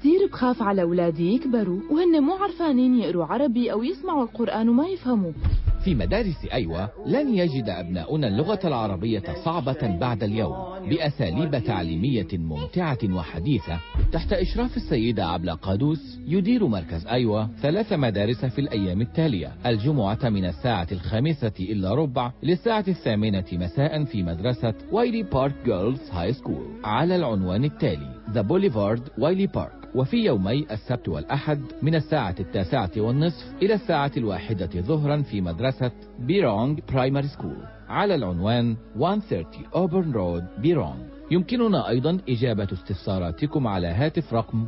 كتير بخاف على أولادي يكبروا وهن مو عرفانين يقروا عربي أو يسمعوا القرآن وما يفهموا في مدارس أيوة لن يجد أبناؤنا اللغة العربية صعبة بعد اليوم بأساليب تعليمية ممتعة وحديثة تحت إشراف السيدة عبلة قادوس يدير مركز أيوة ثلاث مدارس في الأيام التالية الجمعة من الساعة الخامسة إلا ربع للساعة الثامنة مساء في مدرسة وايلي بارك جيرلز هاي سكول على العنوان التالي ذا بوليفارد وايلي بارك وفي يومي السبت والأحد من الساعة التاسعة والنصف إلى الساعة الواحدة ظهرا في مدرسة بيرونغ برايمري سكول على العنوان 130 أوبرن رود بيرونغ يمكننا أيضا إجابة استفساراتكم على هاتف رقم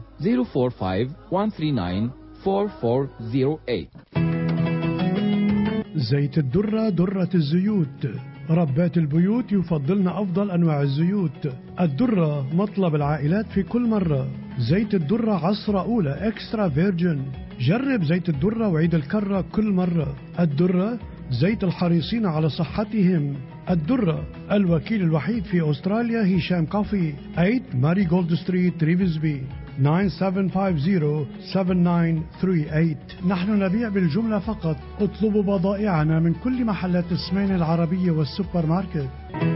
045-139-4408 زيت الدرة درة الزيوت ربات البيوت يفضلن أفضل أنواع الزيوت الدرة مطلب العائلات في كل مرة زيت الدرة عصرة أولى إكسترا فيرجن جرب زيت الدرة وعيد الكرة كل مرة الدرة زيت الحريصين على صحتهم الدرة الوكيل الوحيد في أستراليا هشام كافي 8 ماري جولد ستريت ريفزبي 9750-7938 نحن نبيع بالجملة فقط اطلبوا بضائعنا من كل محلات السمين العربية والسوبر ماركت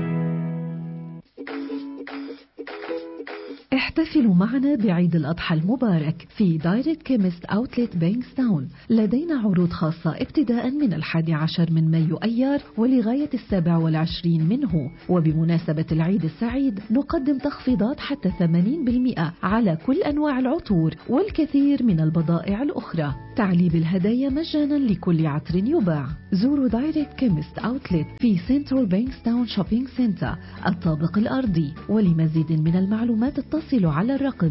احتفلوا معنا بعيد الأضحى المبارك في دايركت كيمست أوتلت بينكستاون لدينا عروض خاصة ابتداء من الحادي عشر من مايو أيار ولغاية السابع والعشرين منه وبمناسبة العيد السعيد نقدم تخفيضات حتى 80% على كل أنواع العطور والكثير من البضائع الأخرى تعليب الهدايا مجانا لكل عطر يباع زوروا دايركت كيمست أوتلت في سنترال بينكستاون شوبينج سنتر الطابق الأرضي ولمزيد من المعلومات اتصلوا على الرقم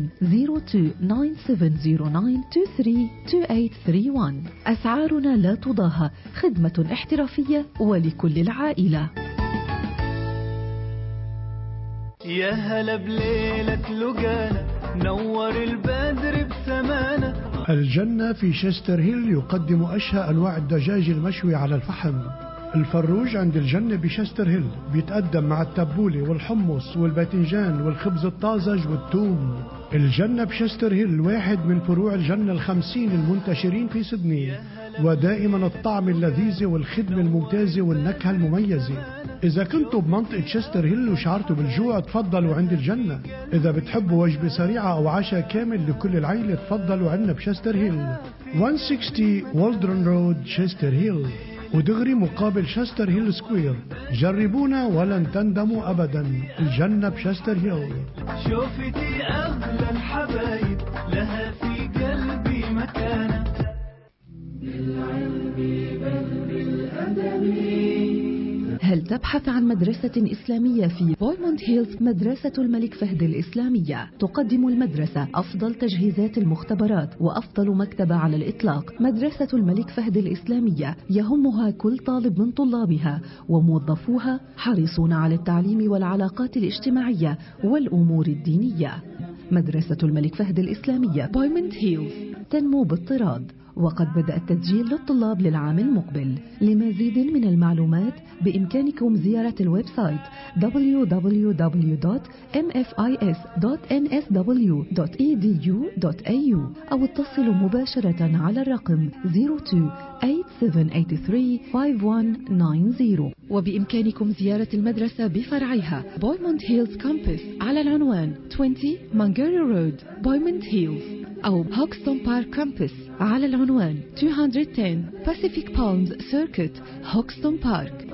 029709232831 أسعارنا لا تضاهى خدمة احترافية ولكل العائلة يا هلا بليلة لقانا نور البدر بسمانا الجنة في شستر هيل يقدم أشهى أنواع الدجاج المشوي على الفحم الفروج عند الجنة بشستر هيل بيتقدم مع التبولة والحمص والباذنجان والخبز الطازج والثوم الجنة بشستر هيل واحد من فروع الجنة الخمسين المنتشرين في سدني ودائما الطعم اللذيذ والخدمة الممتازة والنكهة المميزة إذا كنتوا بمنطقة شستر هيل وشعرتوا بالجوع تفضلوا عند الجنة إذا بتحبوا وجبة سريعة أو عشاء كامل لكل العيلة تفضلوا عندنا بشستر هيل 160 والدرن رود شستر هيل ودغري مقابل شستر هيل سكوير جربونا ولن تندموا أبدا الجنة بشستر هيل شوفتي أغلى الحبايب لها في قلبي مكانة هل تبحث عن مدرسة إسلامية في بويموند هيلز مدرسة الملك فهد الإسلامية تقدم المدرسة أفضل تجهيزات المختبرات وأفضل مكتبة على الإطلاق مدرسة الملك فهد الإسلامية يهمها كل طالب من طلابها وموظفوها حريصون على التعليم والعلاقات الاجتماعية والأمور الدينية مدرسة الملك فهد الإسلامية بويموند هيلز تنمو باضطراد وقد بدأ التسجيل للطلاب للعام المقبل لمزيد من المعلومات بإمكانكم زيارة الويب سايت www.mfis.nsw.edu.au أو اتصلوا مباشرة على الرقم 02-8783-5190 وبإمكانكم زيارة المدرسة بفرعيها بويموند هيلز كامبس على العنوان 20 مانجاري رود بويموند هيلز أو هوكستون بارك كامبس على العنوان 210 Pacific Palms Circuit هوكستون بارك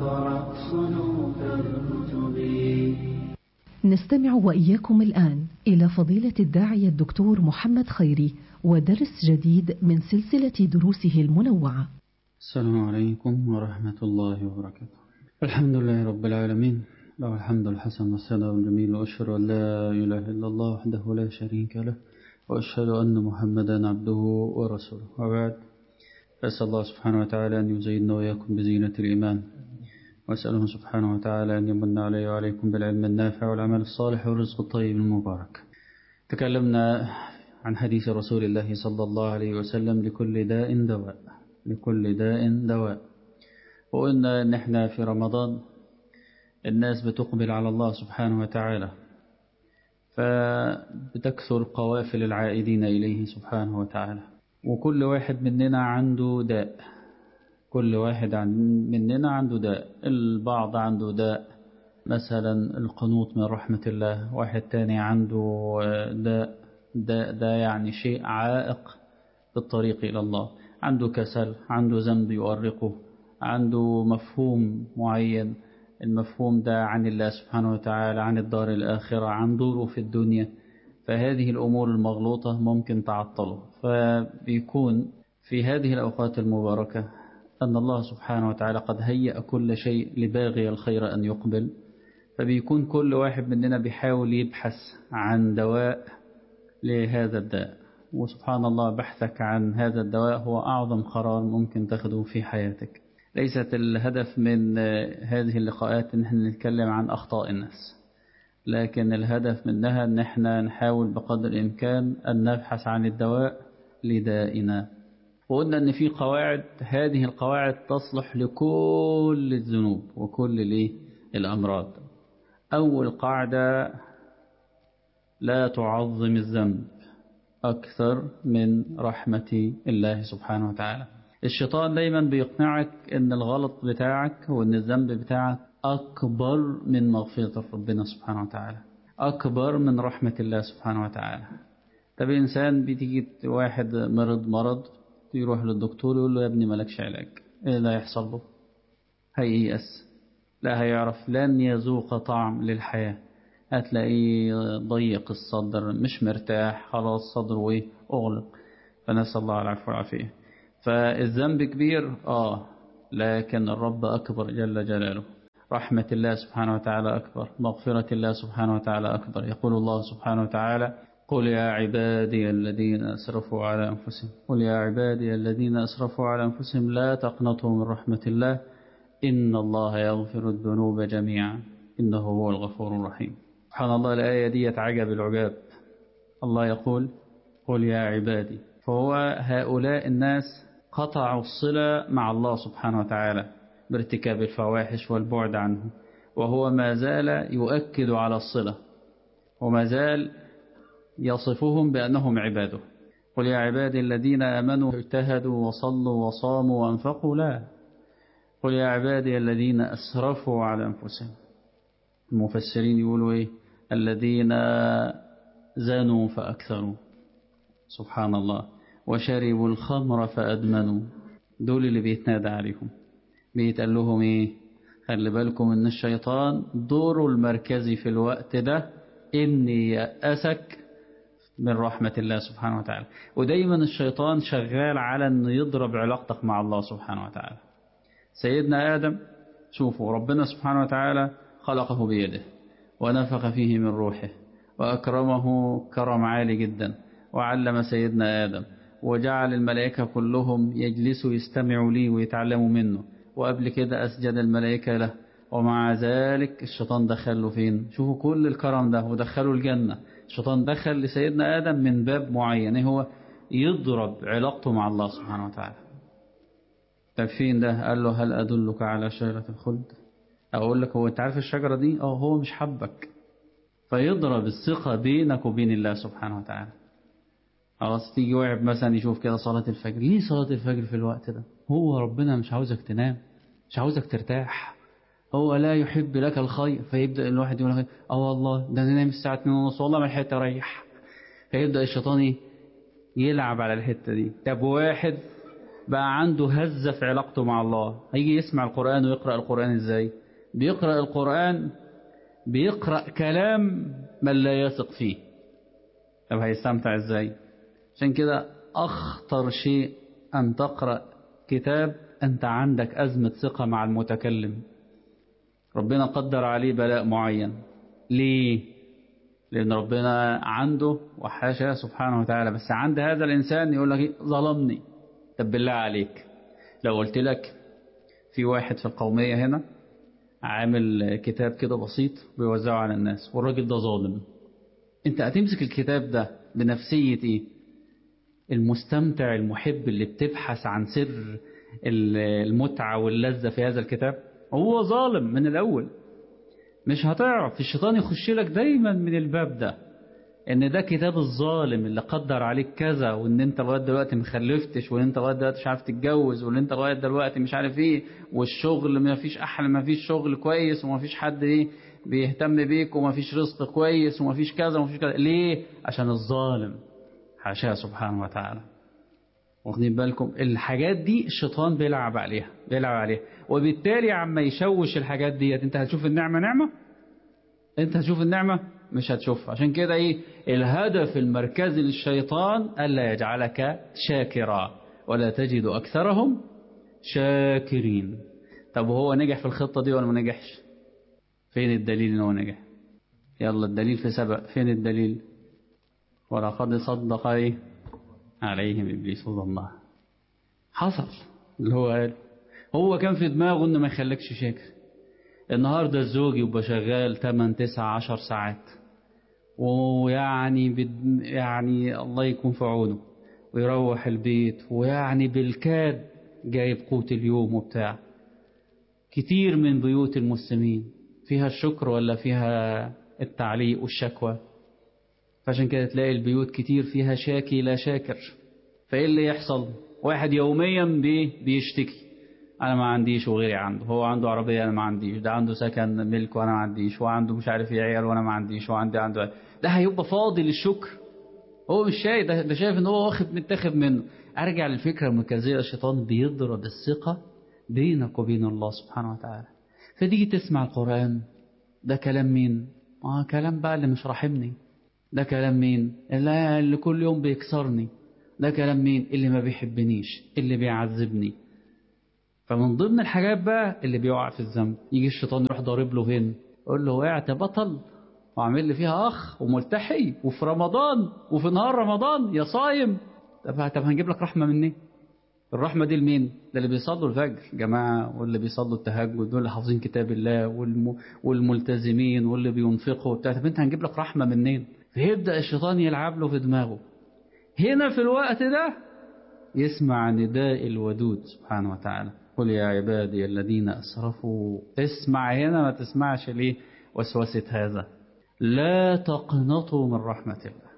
نستمع وإياكم الآن إلى فضيلة الداعية الدكتور محمد خيري ودرس جديد من سلسلة دروسه المنوعة السلام عليكم ورحمة الله وبركاته الحمد لله رب العالمين له الحمد الحسن والثناء الجميل وأشهد أن لا إله إلا الله وحده لا شريك له وأشهد أن محمدا عبده ورسوله وبعد أسأل الله سبحانه وتعالى أن يزيننا وإياكم بزينة الإيمان وأسأله سبحانه وتعالى أن يمن علي وعليكم بالعلم النافع والعمل الصالح والرزق الطيب المبارك تكلمنا عن حديث رسول الله صلى الله عليه وسلم لكل داء دواء لكل داء دواء وقلنا أن احنا في رمضان الناس بتقبل على الله سبحانه وتعالى فبتكثر قوافل العائدين إليه سبحانه وتعالى وكل واحد مننا عنده داء كل واحد عن مننا عنده داء البعض عنده داء مثلا القنوط من رحمة الله واحد تاني عنده داء داء ده يعني شيء عائق في الطريق إلى الله عنده كسل عنده ذنب يؤرقه عنده مفهوم معين المفهوم ده عن الله سبحانه وتعالى عن الدار الآخرة عن دوره في الدنيا فهذه الأمور المغلوطة ممكن تعطله فبيكون في هذه الأوقات المباركة أن الله سبحانه وتعالى قد هيأ كل شيء لباغي الخير أن يقبل فبيكون كل واحد مننا بيحاول يبحث عن دواء لهذا الداء وسبحان الله بحثك عن هذا الدواء هو أعظم قرار ممكن تاخده في حياتك ليست الهدف من هذه اللقاءات ان احنا نتكلم عن أخطاء الناس لكن الهدف منها ان احنا نحاول بقدر الإمكان أن نبحث عن الدواء لدائنا وقلنا ان في قواعد هذه القواعد تصلح لكل الذنوب وكل الايه الأمراض أول قاعدة لا تعظم الذنب أكثر من رحمة الله سبحانه وتعالى الشيطان دايما بيقنعك ان الغلط بتاعك وان الذنب بتاعك أكبر من مغفرة ربنا سبحانه وتعالى أكبر من رحمة الله سبحانه وتعالى طب إنسان بتيجي واحد مرض مرض يروح للدكتور يقول له يا ابني مالكش علاج إيه اللي هيحصل له هييأس لا هيعرف لن يذوق طعم للحياة هتلاقيه ضيق الصدر مش مرتاح خلاص صدره ايه أغلق فنسأل الله العفو والعافية فالذنب كبير آه لكن الرب أكبر جل جلاله رحمة الله سبحانه وتعالى أكبر مغفرة الله سبحانه وتعالى أكبر يقول الله سبحانه وتعالى قل يا عبادي الذين أسرفوا على أنفسهم قل يا عبادي الذين أسرفوا على أنفسهم لا تقنطوا من رحمة الله إن الله يغفر الذنوب جميعا إنه هو الغفور الرحيم سبحان الله الآية دي عجب العجاب الله يقول قل يا عبادي فهو هؤلاء الناس قطعوا الصلة مع الله سبحانه وتعالى بارتكاب الفواحش والبعد عنه وهو ما زال يؤكد على الصلة وما زال يصفهم بأنهم عباده قل يا عبادي الذين آمنوا اجتهدوا وصلوا وصاموا وانفقوا لا قل يا عبادي الذين أسرفوا على أنفسهم المفسرين يقولوا إيه الذين زانوا فأكثروا سبحان الله وشربوا الخمر فأدمنوا دول اللي بيتنادى عليهم بيتقال لهم إيه خلي بالكم إن الشيطان دوره المركزي في الوقت ده إني يأسك من رحمة الله سبحانه وتعالى ودايما الشيطان شغال على أنه يضرب علاقتك مع الله سبحانه وتعالى سيدنا آدم شوفوا ربنا سبحانه وتعالى خلقه بيده ونفخ فيه من روحه وأكرمه كرم عالي جدا وعلم سيدنا آدم وجعل الملائكة كلهم يجلسوا يستمعوا ليه ويتعلموا منه وقبل كده أسجد الملائكة له ومع ذلك الشيطان دخله فين شوفوا كل الكرم ده ودخله الجنة الشيطان دخل لسيدنا آدم من باب معين هو يضرب علاقته مع الله سبحانه وتعالى طب فين ده قال له هل أدلك على شجرة الخلد أقول لك هو أنت عارف الشجرة دي اه هو مش حبك فيضرب الثقة بينك وبين الله سبحانه وتعالى خلاص تيجي واحد مثلا يشوف كده صلاة الفجر ليه صلاة الفجر في الوقت ده هو ربنا مش عاوزك تنام مش عاوزك ترتاح هو لا يحب لك الخير فيبدأ الواحد يقول لك اه والله ده انا نايم الساعة 2 ونص والله ما لحقت اريح فيبدأ الشيطان يلعب على الحتة دي طب واحد بقى عنده هزة في علاقته مع الله هيجي يسمع القرآن ويقرأ القرآن ازاي بيقرأ القرآن بيقرأ كلام من لا يثق فيه طب هيستمتع ازاي عشان كده أخطر شيء أن تقرأ كتاب أنت عندك أزمة ثقة مع المتكلم ربنا قدر عليه بلاء معين ليه لأن ربنا عنده وحاشا سبحانه وتعالى بس عند هذا الإنسان يقول لك ظلمني طب بالله عليك لو قلت لك في واحد في القومية هنا عامل كتاب كده بسيط بيوزعه على الناس والراجل ده ظالم انت هتمسك الكتاب ده بنفسية ايه المستمتع المحب اللي بتبحث عن سر المتعة واللذة في هذا الكتاب هو ظالم من الأول مش هتعرف الشيطان يخش لك دايما من الباب ده ان ده كتاب الظالم اللي قدر عليك كذا وان انت لغايه دلوقتي ما خلفتش وان انت لغايه دلوقتي مش عارف تتجوز وان انت لغايه دلوقتي مش عارف ايه والشغل ما فيش احلى ما فيش شغل كويس وما فيش حد ايه بيهتم بيك وما فيش رزق كويس وما فيش كذا وما فيش كذا ليه عشان الظالم حاشاه سبحانه وتعالى واخدين بالكم الحاجات دي الشيطان بيلعب عليها بيلعب عليها وبالتالي عما يشوش الحاجات ديت انت هتشوف النعمه نعمه انت هتشوف النعمه مش هتشوفها عشان كده ايه الهدف المركزي للشيطان الا يجعلك شاكرا ولا تجد اكثرهم شاكرين طب وهو نجح في الخطه دي ولا ما نجحش فين الدليل ان هو نجح يلا الدليل في سبق فين الدليل ولقد صدق ايه عليهم ابليس ظنها حصل اللي هو قال هو كان في دماغه انه ما يخليكش شاكر النهارده الزوج يبقى شغال 8 9 10 ساعات ويعني بد يعني الله يكون في عونه ويروح البيت ويعني بالكاد جايب قوت اليوم وبتاع كتير من بيوت المسلمين فيها الشكر ولا فيها التعليق والشكوى فعشان كده تلاقي البيوت كتير فيها شاكي لا شاكر فايه اللي يحصل واحد يوميا بي بيشتكي انا ما عنديش وغيري عنده هو عنده عربيه انا ما عنديش ده عنده سكن ملك وانا ما عنديش وعنده مش عارف ايه عيال وانا ما عنديش وعندي عنده ده هيبقى فاضي للشكر هو مش شايف ده, ده شايف ان هو واخد متاخد منه ارجع للفكره المركزيه الشيطان بيضرب الثقه بينك وبين الله سبحانه وتعالى فتيجي تسمع القران ده كلام مين اه كلام بقى اللي مش راحمني ده كلام مين اللي, اللي كل يوم بيكسرني ده كلام مين اللي ما بيحبنيش اللي بيعذبني فمن ضمن الحاجات بقى اللي بيقع في الذنب يجي الشيطان يروح ضارب له فين يقول له وقعت بطل وعامل لي فيها اخ وملتحي وفي رمضان وفي نهار رمضان يا صايم طب طب هنجيب لك رحمه منين الرحمه دي لمين ده اللي بيصلوا الفجر جماعه واللي بيصلوا التهجد واللي حافظين كتاب الله والم... والملتزمين واللي بينفقوا وبتاع طب انت هنجيب لك رحمه منين فيبدا الشيطان يلعب له في دماغه هنا في الوقت ده يسمع نداء الودود سبحانه وتعالى قل يا عبادي الذين أسرفوا اسمع هنا ما تسمعش ليه وسوسة هذا لا تقنطوا من رحمة الله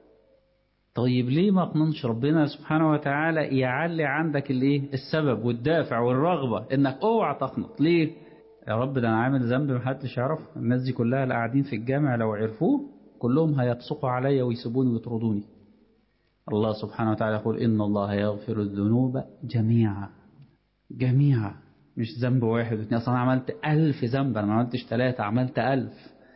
طيب ليه ما قننش ربنا سبحانه وتعالى يعلي عندك الايه السبب والدافع والرغبة انك اوعى تقنط ليه يا رب ده انا عامل ذنب محدش يعرف الناس دي كلها اللي قاعدين في الجامع لو عرفوه كلهم هيبصقوا عليا ويسيبوني ويطردوني الله سبحانه وتعالى يقول إن الله يغفر الذنوب جميعا جميعا مش ذنب واحد واثنين أصلا أنا عملت ألف ذنب أنا ما عملتش ثلاثة عملت ألف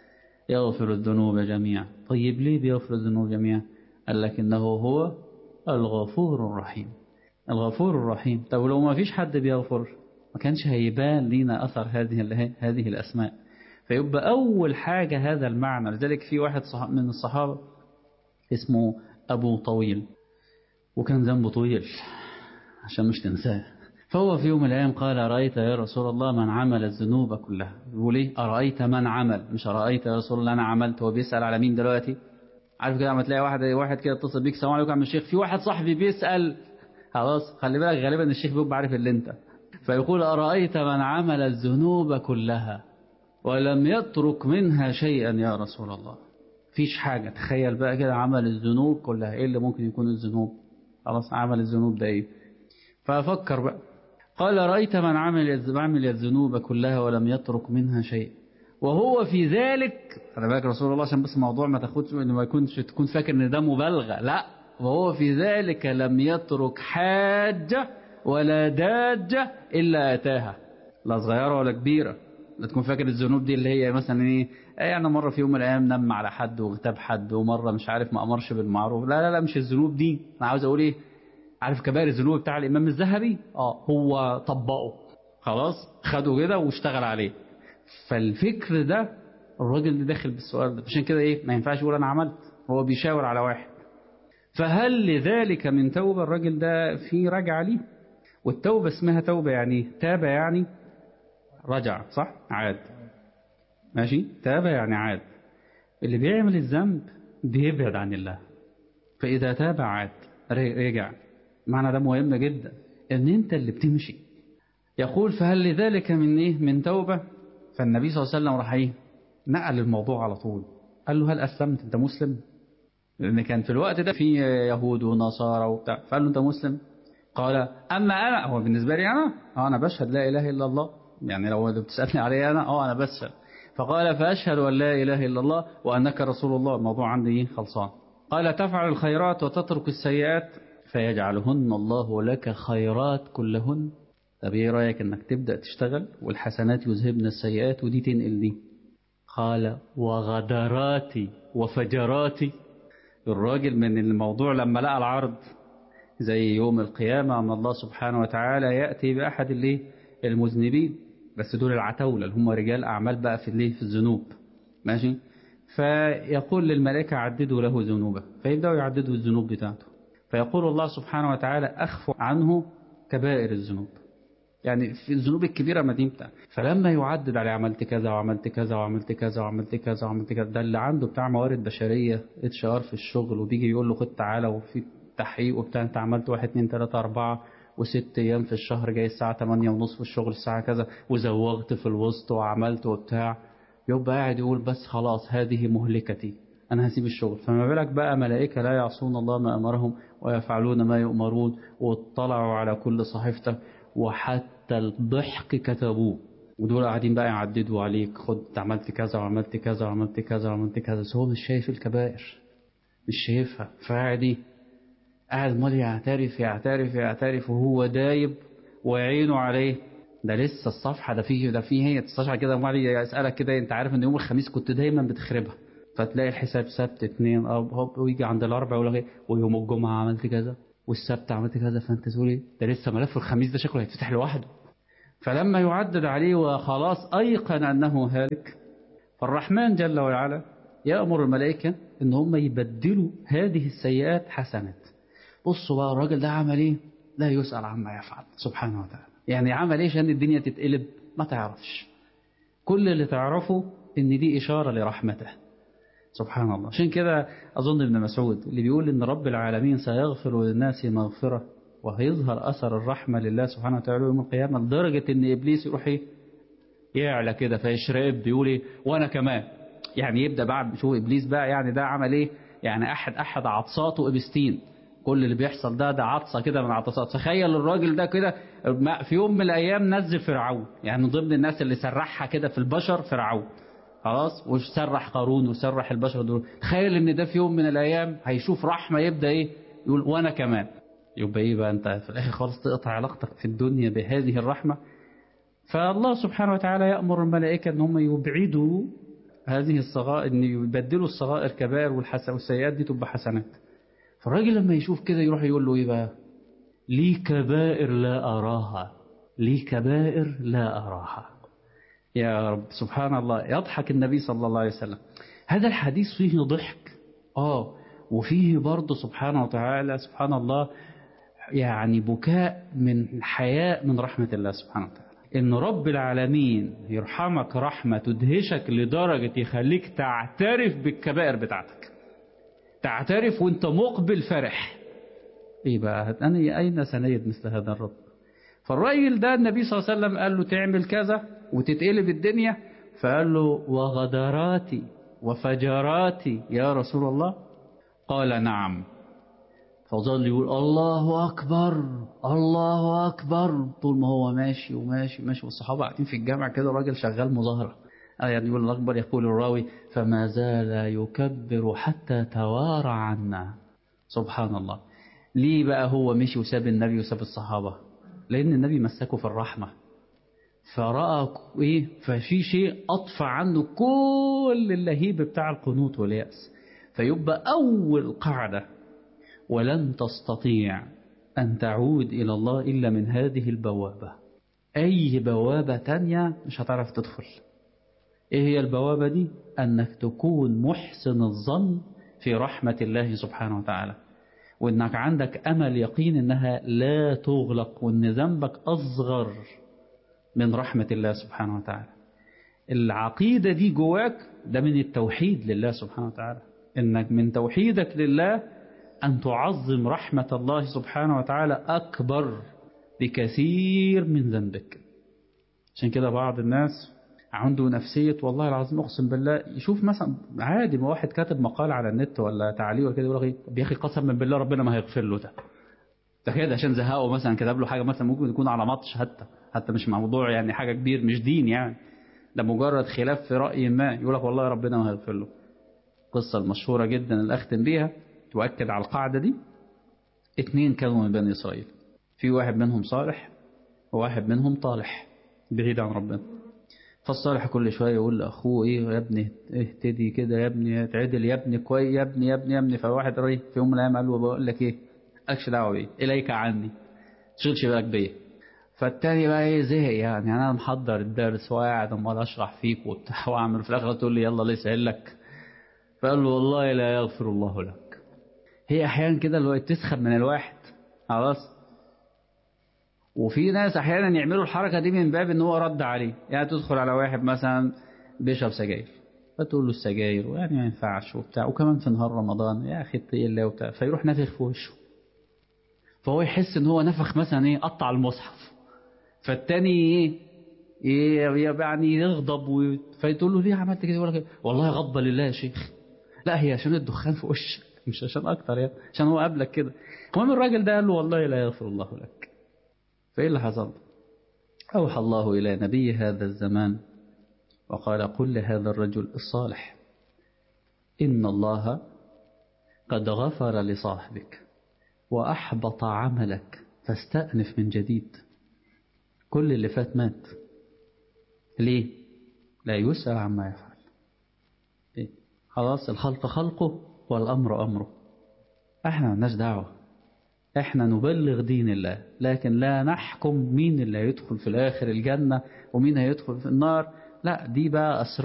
يغفر الذنوب جميعا طيب ليه بيغفر الذنوب جميعا قال لك إنه هو الغفور الرحيم الغفور الرحيم طب لو ما فيش حد بيغفر ما كانش هيبان لينا أثر هذه هذه الأسماء فيبقى أول حاجة هذا المعنى لذلك في واحد من الصحابة اسمه أبو طويل وكان ذنبه طويل عشان مش تنساه فهو في يوم من الأيام قال أرأيت يا رسول الله من عمل الذنوب كلها يقول إيه أرأيت من عمل مش أرأيت يا رسول الله أنا عملت هو بيسأل على مين دلوقتي عارف كده لما تلاقي واحد واحد كده اتصل بيك السلام عليكم يا عم الشيخ في واحد صاحبي بيسأل خلاص خلي بالك غالبا الشيخ بيبقى عارف اللي انت فيقول أرأيت من عمل الذنوب كلها ولم يترك منها شيئا يا رسول الله فيش حاجة تخيل بقى كده عمل الذنوب كلها ايه اللي ممكن يكون الذنوب خلاص عمل الذنوب ده ايه ففكر بقى قال رأيت من عمل عمل الذنوب كلها ولم يترك منها شيء وهو في ذلك خلي بالك رسول الله عشان بس الموضوع ما تاخدش ان ما يكونش تكون فاكر ان ده مبالغه لا وهو في ذلك لم يترك حاجه ولا داجه الا اتاها لا صغيره ولا كبيره لا تكون فاكر الذنوب دي اللي هي مثلا ايه يعني مرة في يوم من الأيام نم على حد واغتاب حد ومرة مش عارف ما أمرش بالمعروف لا لا لا مش الذنوب دي أنا عاوز أقول إيه عارف كبائر الذنوب بتاع الإمام الذهبي اه هو طبقه خلاص خده كده واشتغل عليه فالفكر ده الراجل اللي داخل بالسؤال ده عشان كده إيه ما ينفعش يقول أنا عملت هو بيشاور على واحد فهل لذلك من توبة الراجل ده في رجع ليه والتوبة اسمها توبة يعني تاب يعني رجع صح عاد ماشي تاب يعني عاد اللي بيعمل الذنب بيبعد عن الله فإذا تاب عاد رجع معنى ده مهم جدا ان انت اللي بتمشي يقول فهل لذلك من ايه من توبة فالنبي صلى الله عليه وسلم راح ايه نقل الموضوع على طول قال له هل اسلمت انت مسلم لأن كان في الوقت ده في يهود ونصارى وبتاع فقال له أنت مسلم قال أما أنا هو بالنسبة لي أنا أه أنا بشهد لا إله إلا الله يعني لو بتسألني عليه أنا أه أنا بشهد فقال فأشهد أن لا إله إلا الله وأنك رسول الله الموضوع عندي خلصان قال تفعل الخيرات وتترك السيئات فيجعلهن الله لك خيرات كلهن طب ايه رأيك انك تبدأ تشتغل والحسنات يذهبن السيئات ودي تنقل دي قال وغدراتي وفجراتي الراجل من الموضوع لما لقى العرض زي يوم القيامة أن الله سبحانه وتعالى يأتي بأحد اللي المذنبين بس دول العتاولة اللي هم رجال أعمال بقى في الليل في الذنوب ماشي فيقول للملائكة عددوا له ذنوبه فيبدأوا يعددوا الذنوب بتاعته فيقول الله سبحانه وتعالى أخفوا عنه كبائر الذنوب يعني في الذنوب الكبيرة ما دي بتاع فلما يعدد عليه عملت كذا وعملت كذا وعملت كذا وعملت كذا وعملت كذا ده اللي عنده بتاع موارد بشرية اتش ار في الشغل وبيجي يقول له خد تعالى وفي تحقيق وبتاع انت عملت واحد اتنين تلاتة أربعة وست أيام في الشهر جاي الساعة تمانية ونص في الشغل الساعة كذا وزوغت في الوسط وعملت وبتاع يبقى قاعد يقول بس خلاص هذه مهلكتي أنا هسيب الشغل فما بالك بقى ملائكة لا يعصون الله ما أمرهم ويفعلون ما يؤمرون واطلعوا على كل صحيفته وحتى الضحك كتبوه ودول قاعدين بقى يعددوا عليك خد عملت كذا وعملت كذا وعملت كذا وعملت كذا بس هو مش شايف الكبائر مش شايفها فقاعد ايه قاعد مال يعترف يعترف يعترف وهو دايب وعينه عليه ده لسه الصفحة ده فيه ده فيه هي الصفحة كده ومال يسألك كده انت عارف ان يوم الخميس كنت دايما بتخربها فتلاقي الحساب سبت اتنين اب هوب ويجي عند الاربع يقول لك ويوم الجمعة عملت كذا والسبت عملت كذا فانت تقول ايه ده لسه ملف الخميس ده شكله هيتفتح لوحده فلما يعدد عليه وخلاص ايقن انه هالك فالرحمن جل وعلا يأمر الملائكة ان هم يبدلوا هذه السيئات حسنات بصوا بقى الراجل ده عمل ايه لا يسأل عما يفعل سبحانه وتعالى يعني عمل ايه عشان الدنيا تتقلب ما تعرفش كل اللي تعرفه ان دي اشارة لرحمته سبحان الله عشان كده أظن ابن مسعود اللي بيقول إن رب العالمين سيغفر للناس مغفرة وهيظهر أثر الرحمة لله سبحانه وتعالى يوم القيامة لدرجة إن إبليس يروح إيه يعلى كده فيشرب بيقول إيه وأنا كمان يعني يبدأ بعد شوف إبليس بقى يعني ده عمل إيه يعني أحد أحد عطساته إبستين كل اللي بيحصل ده ده عطسة كده من عطسات تخيل الراجل ده كده في يوم من الأيام نزل فرعون يعني من ضمن الناس اللي سرحها كده في البشر فرعون خلاص وسرح قارون وسرح البشر دول تخيل ان ده في يوم من الايام هيشوف رحمه يبدا ايه يقول وانا كمان يبقى ايه بقى انت في الاخر خالص تقطع علاقتك في الدنيا بهذه الرحمه فالله سبحانه وتعالى يامر الملائكه ان هم يبعدوا هذه الصغائر ان يبدلوا الصغائر كبائر والحسن والسيئات دي تبقى حسنات فالراجل لما يشوف كده يروح يقول له ايه بقى لي كبائر لا اراها لي كبائر لا اراها يا رب سبحان الله يضحك النبي صلى الله عليه وسلم هذا الحديث فيه ضحك آه وفيه برضه سبحانه وتعالى سبحان الله يعني بكاء من حياء من رحمة الله سبحانه وتعالى إن رب العالمين يرحمك رحمة تدهشك لدرجة يخليك تعترف بالكبائر بتاعتك تعترف وانت مقبل فرح ايه بقى أنا أين سنيد مثل هذا الرب فالراجل ده النبي صلى الله عليه وسلم قال له تعمل كذا وتتقلب الدنيا فقال له وغدراتي وفجراتي يا رسول الله قال نعم فظل يقول الله أكبر الله أكبر طول ما هو ماشي وماشي ماشي والصحابة قاعدين في الجامع كده راجل شغال مظاهرة يعني يقول الأكبر يقول الراوي فما زال يكبر حتى توارى عنا سبحان الله ليه بقى هو مشي وساب النبي وساب الصحابة لأن النبي مسكه في الرحمة فرأى إيه ففي شيء أطفى عنه كل اللهيب بتاع القنوط واليأس فيبقى أول قاعدة ولن تستطيع أن تعود إلى الله إلا من هذه البوابة أي بوابة تانية مش هتعرف تدخل إيه هي البوابة دي أنك تكون محسن الظن في رحمة الله سبحانه وتعالى وإنك عندك أمل يقين إنها لا تغلق وإن ذنبك أصغر من رحمة الله سبحانه وتعالى العقيدة دي جواك ده من التوحيد لله سبحانه وتعالى إنك من توحيدك لله أن تعظم رحمة الله سبحانه وتعالى أكبر بكثير من ذنبك عشان كده بعض الناس عنده نفسية والله العظيم أقسم بالله يشوف مثلا عادي ما واحد كاتب مقال على النت ولا تعليق ولا كده يقول لك إيه يا أخي قسما بالله ربنا ما هيغفر له ده ده كده عشان زهقه مثلا كتب له حاجة مثلا ممكن يكون على ماتش حتى حتى مش موضوع يعني حاجة كبير مش دين يعني ده مجرد خلاف في رأي ما يقول لك والله ربنا ما هيغفر له القصة المشهورة جدا اللي أختم بيها تؤكد على القاعدة دي اتنين كانوا من بني إسرائيل في واحد منهم صالح وواحد منهم طالح بعيد عن ربنا فالصالح كل شوية يقول لأخوه إيه يا ابني اهتدي كده يا ابني اتعدل يا ابني كويس يا ابني يا ابني يا ابني فواحد رأي في يوم من الأيام قال له بقول لك إيه أكش دعوة بيه إليك عني تشغلش بالك بيا فالتاني بقى ايه زهق يعني انا محضر الدرس وقاعد امال اشرح فيك وبتاع واعمل في الاخر تقول لي يلا ليه يسهل لك فقال له والله لا يغفر الله لك هي احيانا كده اللي هو تسخن من الواحد خلاص وفي ناس احيانا يعملوا الحركه دي من باب ان هو رد عليه يعني تدخل على واحد مثلا بيشرب سجاير فتقول له السجاير ويعني ما ينفعش وبتاع وكمان في نهار رمضان يا اخي اتقي الله وبتاع فيروح نافخ في وشه فهو يحس ان هو نفخ مثلا ايه قطع المصحف فالتاني ايه ايه يعني يغضب و... فيقول له ليه عملت كده يقول لك والله غضب لله يا شيخ لا هي عشان الدخان في وشك مش عشان اكتر يعني عشان هو قبلك كده المهم الراجل ده قال له والله لا يغفر الله لك فايه اللي حصل اوحى الله الى نبي هذا الزمان وقال قل لهذا الرجل الصالح ان الله قد غفر لصاحبك واحبط عملك فاستأنف من جديد كل اللي فات مات ليه لا يسأل عما يفعل إيه؟ خلاص الخلق خلقه والأمر أمره احنا مالناش دعوة احنا نبلغ دين الله لكن لا نحكم مين اللي هيدخل في الآخر الجنة ومين هيدخل في النار لا دي بقى أسرار